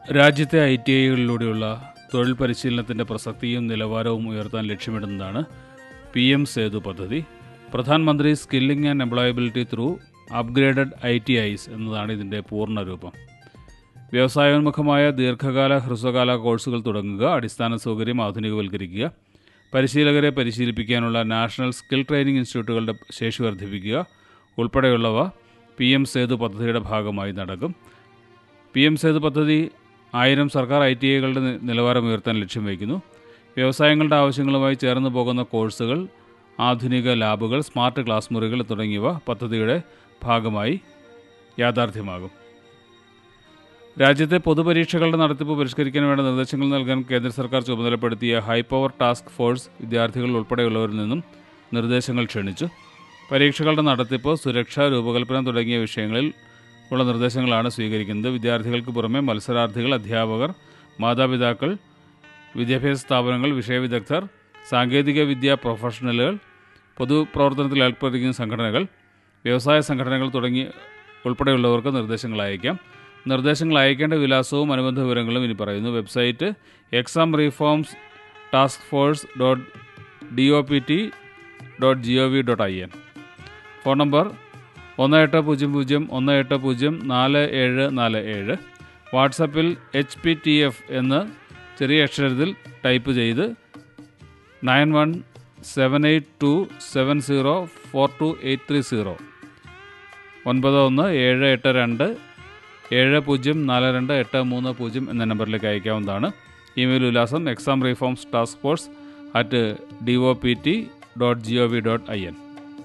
രാജ്യത്തെ I T ഐകളിലൂടെയുള്ള തൊഴിൽ പരിശീലനത്തിൻ്റെ പ്രസക്തിയും നിലവാരവും ഉയർത്താൻ ലക്ഷ്യമിടുന്നതാണ് പി എം സേതു പദ്ധതി പ്രധാനമന്ത്രി skilling and employability through upgraded I T Is എന്നതാണ് ഇതിൻ്റെ പൂർണ്ണ രൂപം വ്യവസായോന്മുഖമായ ദീർഘകാല ഹ്രസ്വകാല കോഴ്സുകൾ തുടങ്ങുക അടിസ്ഥാന സൗകര്യം ആധുനികവൽക്കരിക്കുക പരിശീലകരെ പരിശീലിപ്പിക്കാനുള്ള നാഷണൽ സ്കിൽ ട്രെയിനിംഗ് ഇൻസ്റ്റിറ്റ്യൂട്ടുകളുടെ ശേഷി വർദ്ധിപ്പിക്കുക ഉൾപ്പെടെയുള്ളവ പി എം സേതു പദ്ധതിയുടെ ഭാഗമായി നടക്കും പി എം സേതു പദ്ധതി ആയിരം സർക്കാർ ഐ ടി ഐകളുടെ നി- നിലവാരം ഉയർത്താൻ ലക്ഷ്യം വയ്ക്കുന്നു വ്യവസായങ്ങളുടെ ആവശ്യങ്ങളുമായി ചേർന്ന് പോകുന്ന കോഴ്സുകൾ ആധുനിക ലാബുകൾ സ്മാർട്ട് ക്ലാസ് മുറികൾ തുടങ്ങിയവ പദ്ധതിയുടെ ഭാഗമായി യാഥാർത്ഥ്യമാകും രാജ്യത്തെ പൊതുപരീക്ഷകളുടെ നടത്തിപ്പ് പരിഷ്കരിക്കാൻ വേണ്ട നിർദ്ദേശങ്ങൾ നൽകാൻ കേന്ദ്ര സർക്കാർ ചുമതലപ്പെടുത്തിയ ഹൈ പവർ ടാസ്ക് ഫോഴ്സ് വിദ്യാർത്ഥികൾ ഉൾപ്പെടെയുള്ളവരിൽ നിന്നും നിർദ്ദേശങ്ങൾ ക്ഷണിച്ചു പരീക്ഷകളുടെ നടത്തിപ്പ് സുരക്ഷ രൂപകൽപ്പന തുടങ്ങിയ വിഷയങ്ങളിൽ ഉള്ള നിർദ്ദേശങ്ങളാണ് സ്വീകരിക്കുന്നത് വിദ്യാർത്ഥികൾക്ക് പുറമെ മത്സരാർത്ഥികൾ അധ്യാപകർ മാതാപിതാക്കൾ വിദ്യാഭ്യാസ സ്ഥാപനങ്ങൾ വിഷയവിദഗ്ധർ സാങ്കേതിക വിദ്യാ പ്രൊഫഷണലുകൾ പൊതുപ്രവർത്തനത്തിൽ ഏർപ്പെട്ടിരിക്കുന്ന സംഘടനകൾ വ്യവസായ സംഘടനകൾ തുടങ്ങി ഉൾപ്പെടെയുള്ളവർക്ക് നിർദ്ദേശങ്ങൾ അയക്കാം നിർദ്ദേശങ്ങൾ അയക്കേണ്ട വിലാസവും അനുബന്ധ വിവരങ്ങളും ഇനി പറയുന്നു website exam reforms task force dot D O P T dot G O V dot I N phone number ഒന്ന് എട്ട് പൂജ്യം പൂജ്യം ഒന്ന് എട്ട് പൂജ്യം നാല് ഏഴ് നാല് ഏഴ് വാട്സപ്പിൽ എച്ച് പി ടി എഫ് എന്ന് ചെറിയ അക്ഷരത്തിൽ ടൈപ്പ് ചെയ്ത് nine one seven eight two seven zero four two eight three zero ഒൻപത് ഒന്ന് ഏഴ് എട്ട് രണ്ട് ഏഴ് പൂജ്യം നാല് രണ്ട് എട്ട് മൂന്ന് പൂജ്യം എന്ന നമ്പറിലേക്ക് അയക്കാവുന്നതാണ് ഇമെയിൽ വിലാസം exam reforms task force at D O P T dot G O V dot I N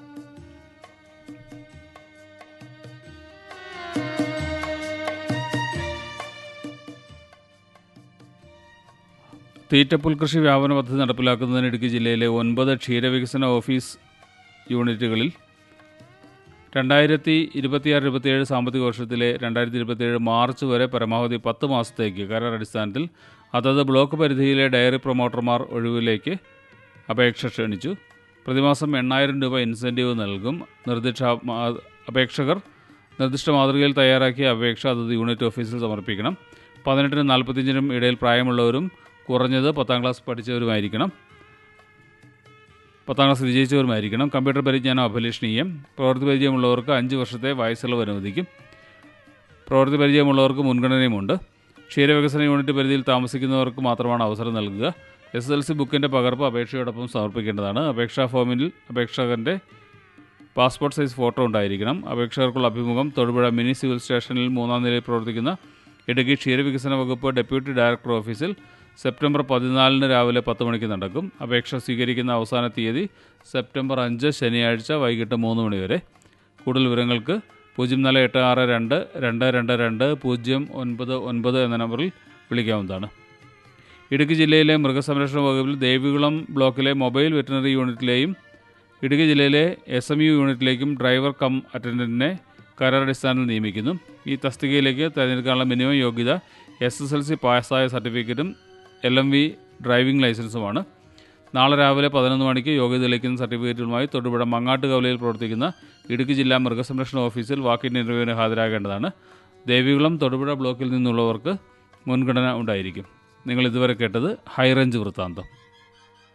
തീറ്റപ്പുൽ കൃഷി വ്യാപന പദ്ധതി നടപ്പിലാക്കുന്നതിന് ഇടുക്കി ജില്ലയിലെ ഒൻപത് ക്ഷീരവികസന ഓഫീസ് യൂണിറ്റുകളിൽ രണ്ടായിരത്തി ഇരുപത്തിയാറ് ഇരുപത്തിയേഴ് സാമ്പത്തിക വർഷത്തിലെ രണ്ടായിരത്തി ഇരുപത്തിയേഴ് മാർച്ച് വരെ പരമാവധി പത്ത് മാസത്തേക്ക് കരാർ അടിസ്ഥാനത്തിൽ അതത് ബ്ലോക്ക് പരിധിയിലെ ഡയറി പ്രൊമോട്ടർമാർ ഒഴിവിലേക്ക് അപേക്ഷ ക്ഷണിച്ചു പ്രതിമാസം എണ്ണായിരം രൂപ ഇൻസെൻറ്റീവ് നൽകും നിർദ്ദിഷ്ട മാ- അപേക്ഷകർ നിർദ്ദിഷ്ട മാതൃകയിൽ തയ്യാറാക്കിയ അപേക്ഷ അതത് യൂണിറ്റ് ഓഫീസിൽ സമർപ്പിക്കണം പതിനെട്ടിനും നാൽപ്പത്തിയഞ്ചിനും ഇടയിൽ പ്രായമുള്ളവരും കുറഞ്ഞത് പത്താം ക്ലാസ് പഠിച്ചവരുമായിരിക്കണം പത്താം ക്ലാസ് വിജയിച്ചവരുമായിരിക്കണം കമ്പ്യൂട്ടർ പരിജ്ഞാനം അഭിലഷണീയം പ്രവൃത്തി പരിചയമുള്ളവർക്ക് അഞ്ച് വർഷത്തെ വയസ്സുള്ളവ് അനുവദിക്കും പ്രവൃത്തി പരിചയമുള്ളവർക്ക് മുൻഗണനയുമുണ്ട് ക്ഷീരവികസന യൂണിറ്റ് പരിധിയിൽ താമസിക്കുന്നവർക്ക് മാത്രമാണ് അവസരം നൽകുക എസ് എൽ സി ബുക്കിൻ്റെ പകർപ്പ് അപേക്ഷയോടൊപ്പം സമർപ്പിക്കേണ്ടതാണ് അപേക്ഷാ ഫോമിൽ അപേക്ഷകൻ്റെ പാസ്പോർട്ട് സൈസ് ഫോട്ടോ ഉണ്ടായിരിക്കണം അപേക്ഷകർക്കുള്ള അഭിമുഖം തൊടുപുഴ മിനി സിവിൽ സ്റ്റേഷനിൽ മൂന്നാം നിലയിൽ പ്രവർത്തിക്കുന്ന ഇടുക്കി ക്ഷീരവികസന വകുപ്പ് ഡെപ്യൂട്ടി ഡയറക്ടർ ഓഫീസിൽ സെപ്റ്റംബർ പതിനാലിന് രാവിലെ പത്ത് മണിക്ക് നടക്കും അപേക്ഷ സ്വീകരിക്കുന്ന അവസാന തീയതി സെപ്റ്റംബർ അഞ്ച് ശനിയാഴ്ച വൈകിട്ട് മൂന്ന് മണി വരെ കൂടുതൽ വിവരങ്ങൾക്ക് പൂജ്യം നാല് എട്ട് ആറ് രണ്ട് രണ്ട് രണ്ട് രണ്ട് പൂജ്യം ഒൻപത് ഒൻപത് എന്ന നമ്പറിൽ വിളിക്കാവുന്നതാണ് ഇടുക്കി ജില്ലയിലെ മൃഗസംരക്ഷണ വകുപ്പിൽ ദേവികുളം ബ്ലോക്കിലെ മൊബൈൽ വെറ്റിനറി യൂണിറ്റിലെയും ഇടുക്കി ജില്ലയിലെ എസ് എം യു യൂണിറ്റിലേക്കും ഡ്രൈവർ കം അറ്റൻഡൻറ്റിനെ കരാറടിസ്ഥാനത്തിൽ നിയമിക്കുന്നു ഈ തസ്തികയിലേക്ക് തിരഞ്ഞെടുക്കാനുള്ള മിനിമം യോഗ്യത എസ് എസ് എൽ സി പാസ്സായ സർട്ടിഫിക്കറ്റും എൽ എം വി ഡ്രൈവിംഗ് ലൈസൻസുമാണ് നാളെ രാവിലെ പതിനൊന്ന് മണിക്ക് യോഗ്യത തെളിയിക്കുന്ന സർട്ടിഫിക്കറ്റുമായി തൊടുപുഴ മങ്ങാട്ടുകവലയിൽ പ്രവർത്തിക്കുന്ന ഇടുക്കി ജില്ലാ മൃഗസംരക്ഷണ ഓഫീസിൽ വാക്കിൻ ഇൻ്റർവ്യൂവിന് ഹാജരാകേണ്ടതാണ് ദേവികുളം തൊടുപുഴ ബ്ലോക്കിൽ നിന്നുള്ളവർക്ക് മുൻഗണന ഉണ്ടായിരിക്കും നിങ്ങൾ ഇതുവരെ കേട്ടത് ഹൈറേഞ്ച് വൃത്താന്തം